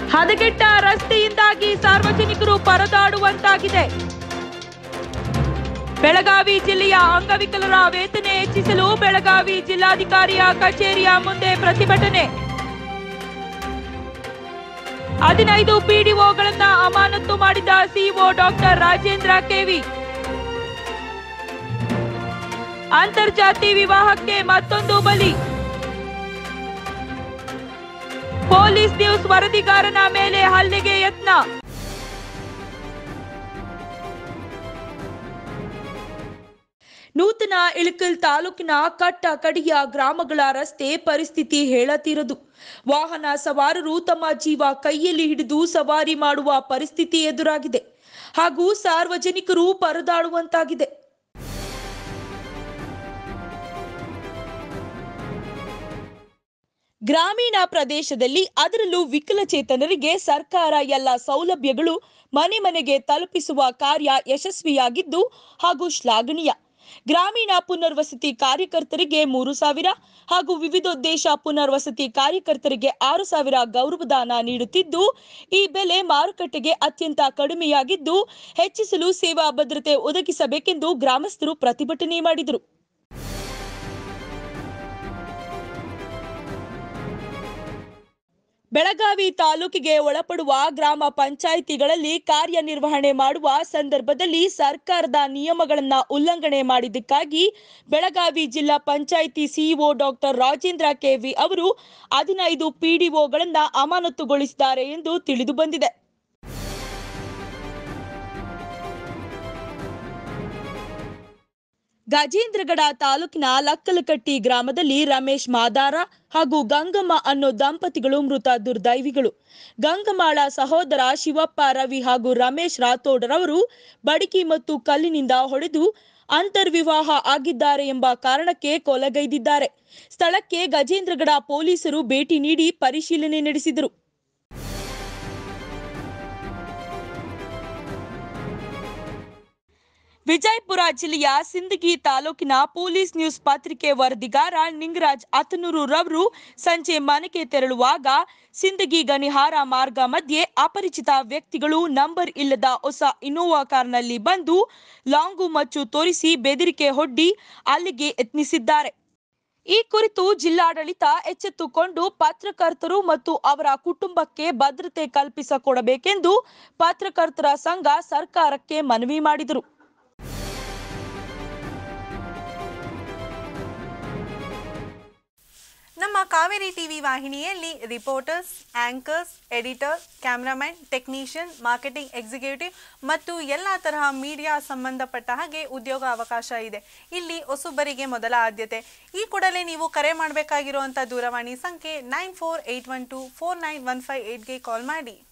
ಹದಗೆಟ್ಟ ರಸ್ತೆಯಿಂದಾಗಿ ಸಾರ್ವಜನಿಕರು ಪರದಾಡುವಂತಾಗಿದೆ ಬೆಳಗಾವಿ ಜಿಲ್ಲೆಯ ಅಂಗವಿಕಲರ ವೇತನ ಹೆಚ್ಚಿಸಲು ಬೆಳಗಾವಿ ಜಿಲ್ಲಾಧಿಕಾರಿಯ ಕಚೇರಿಯ ಮುಂದೆ ಪ್ರತಿಭಟನೆ ಹದಿನೈದು ಪಿಡಿಒಗಳನ್ನ ಅಮಾನತು ಮಾಡಿದ ಸಿಇಒ ಡಾಕ್ಟರ್ ರಾಜೇಂದ್ರ ಕೆವಿ ಅಂತರ್ಜಾತಿ ವಿವಾಹಕ್ಕೆ ಮತ್ತೊಂದು ಬಲಿ ಪೊಲೀಸ್ ನ್ಯೂಸ್ ವರದಿಗಾರನ ಮೇಲೆ ಹಲ್ಲೆಗೆ ಯತ್ನ ನೂತನ ಇಳಕಲ್ ತಾಲೂಕಿನ ಕಟ್ಟ ಕಡಿಯ ಗ್ರಾಮಗಳ ರಸ್ತೆ ಪರಿಸ್ಥಿತಿ ಹೇಳತೀರದು ವಾಹನ ಸವಾರರು ತಮ್ಮ ಜೀವ ಕೈಯಲ್ಲಿ ಹಿಡಿದು ಸವಾರಿ ಮಾಡುವ ಪರಿಸ್ಥಿತಿ ಎದುರಾಗಿದೆ ಹಾಗೂ ಸಾರ್ವಜನಿಕರು ಪರದಾಡುವಂತಾಗಿದೆ ಗ್ರಾಮೀಣ ಪ್ರದೇಶದಲ್ಲಿ ಅದರಲ್ಲೂ ವಿಕಲಚೇತನರಿಗೆ ಸರ್ಕಾರ ಎಲ್ಲ ಸೌಲಭ್ಯಗಳು ಮನೆ ಮನೆಗೆ ತಲುಪಿಸುವ ಕಾರ್ಯ ಯಶಸ್ವಿಯಾಗಿದ್ದು ಹಾಗೂ ಶ್ಲಾಘನೀಯ ಗ್ರಾಮೀಣ ಪುನರ್ವಸತಿ ಕಾರ್ಯಕರ್ತರಿಗೆ ಮೂರು ಸಾವಿರ ಹಾಗೂ ವಿವಿಧೋದ್ದೇಶ ಪುನರ್ವಸತಿ ಕಾರ್ಯಕರ್ತರಿಗೆ ಆರು ಸಾವಿರ ಗೌರವಧನ ನೀಡುತ್ತಿದ್ದು ಈ ಬೆಲೆ ಮಾರುಕಟ್ಟೆಗೆ ಅತ್ಯಂತ ಕಡಿಮೆಯಾಗಿದ್ದು ಹೆಚ್ಚಿಸಲು ಸೇವಾ ಭದ್ರತೆ ಒದಗಿಸಬೇಕೆಂದು ಗ್ರಾಮಸ್ಥರು ಪ್ರತಿಭಟನೆ ಮಾಡಿದರು ಬೆಳಗಾವಿ ತಾಲೂಕಿಗೆ ಒಳಪಡುವ ಗ್ರಾಮ ಪಂಚಾಯಿತಿಗಳಲ್ಲಿ ಕಾರ್ಯನಿರ್ವಹಣೆ ಮಾಡುವ ಸಂದರ್ಭದಲ್ಲಿ ಸರ್ಕಾರದ ನಿಯಮಗಳನ್ನ ಉಲ್ಲಂಘನೆ ಮಾಡಿದ್ದಕ್ಕಾಗಿ ಬೆಳಗಾವಿ ಜಿಲ್ಲಾ panchayat CEO doctor Rajendra K V ಅವರು ಹದಿನೈದು ಪಿಡಿಒಗಳನ್ನ ಅಮಾನತುಗೊಳಿಸಿದ್ದಾರೆ ಎಂದು ತಿಳಿದು ಬಂದಿದೆ ಗಜೇಂದ್ರಗಡ ತಾಲೂಕಿನ ಲಕ್ಕಲಕಟ್ಟಿ ಗ್ರಾಮದಲ್ಲಿ ರಮೇಶ್ ಮಾದಾರ ಹಾಗೂ ಗಂಗಮ್ಮ ಅನ್ನೋ ದಂಪತಿಗಳು ಮೃತ ದುರ್ದೈವಿಗಳು ಗಂಗಮಾಳ ಸಹೋದರ ಶಿವಪ್ಪ ರವಿ ಹಾಗೂ ರಮೇಶ್ ರಾಥೋಡ್ರವರು ಬಡಕಿ ಮತ್ತು ಕಲ್ಲಿನಿಂದ ಹೊಡೆದು ಅಂತರ್ವಿವಾಹ ಆಗಿದ್ದಾರೆ ಎಂಬ ಕಾರಣಕ್ಕೆ ಕೊಲೆಗೈದಿದ್ದಾರೆ ಸ್ಥಳಕ್ಕೆ ಗಜೇಂದ್ರಗಡ ಪೊಲೀಸರು ಭೇಟಿ ನೀಡಿ ಪರಿಶೀಲನೆ ನಡೆಸಿದರು ವಿಜಯಪುರ ಜಿಲ್ಲೆಯ ಸಿಂದಗಿ ತಾಲೂಕಿನ ಪೊಲೀಸ್ ನ್ಯೂಸ್ ಪತ್ರಿಕೆ ವರದಿಗಾರ ನಿಂಗರಾಜ್ ಅತನೂರು ರವರು ಸಂಜೆ ಮನೆಗೆ ತೆರಳುವಾಗ ಸಿಂದಗಿ ಗಣಿಹಾರ ಮಾರ್ಗ ಮಧ್ಯೆ ಅಪರಿಚಿತ ವ್ಯಕ್ತಿಗಳು ನಂಬರ್ ಇಲ್ಲದ ಹೊಸ ಇನೋವಾ ಕಾರ್ನಲ್ಲಿ ಬಂದು ಲಾಂಗು ಮಚ್ಚು ತೋರಿಸಿ ಬೆದರಿಕೆ ಹೊಡ್ಡಿ ಅಲ್ಲಿಗೆ ಯತ್ನಿಸಿದ್ದಾರೆ ಈ ಕುರಿತು ಜಿಲ್ಲಾಡಳಿತ ಎಚ್ಚೆತ್ತುಕೊಂಡು ಪತ್ರಕರ್ತರು ಮತ್ತು ಅವರ ಕುಟುಂಬಕ್ಕೆ ಭದ್ರತೆ ಕಲ್ಪಿಸಿಕೊಡಬೇಕೆಂದು ಪತ್ರಕರ್ತರ ಸಂಘ ಸರ್ಕಾರಕ್ಕೆ ಮನವಿ ಮಾಡಿದರು ನಮ್ಮ ಕಾವೇರಿ ಟಿವಿ ವಾಹಿನಿಯಲ್ಲಿ reporters anchors editor cameraman technician marketing executive ಮತ್ತು ಎಲ್ಲ ತರಹ ಮೀಡಿಯಾ ಸಂಬಂಧಪಟ್ಟ ಹಾಗೆ ಉದ್ಯೋಗ ಅವಕಾಶ ಇದೆ ಇಲ್ಲಿ ಹೊಸಬರಿಗೆ ಮೊದಲ ಆದ್ಯತೆ ಈ ಕೂಡಲೇ ನೀವು ಕರೆ ಮಾಡಬೇಕಾಗಿರುವಂಥ ದೂರವಾಣಿ ಸಂಖ್ಯೆ nine four eight one two four nine one five ಏಯ್ಟ್ಗೆ ಕಾಲ್ ಮಾಡಿ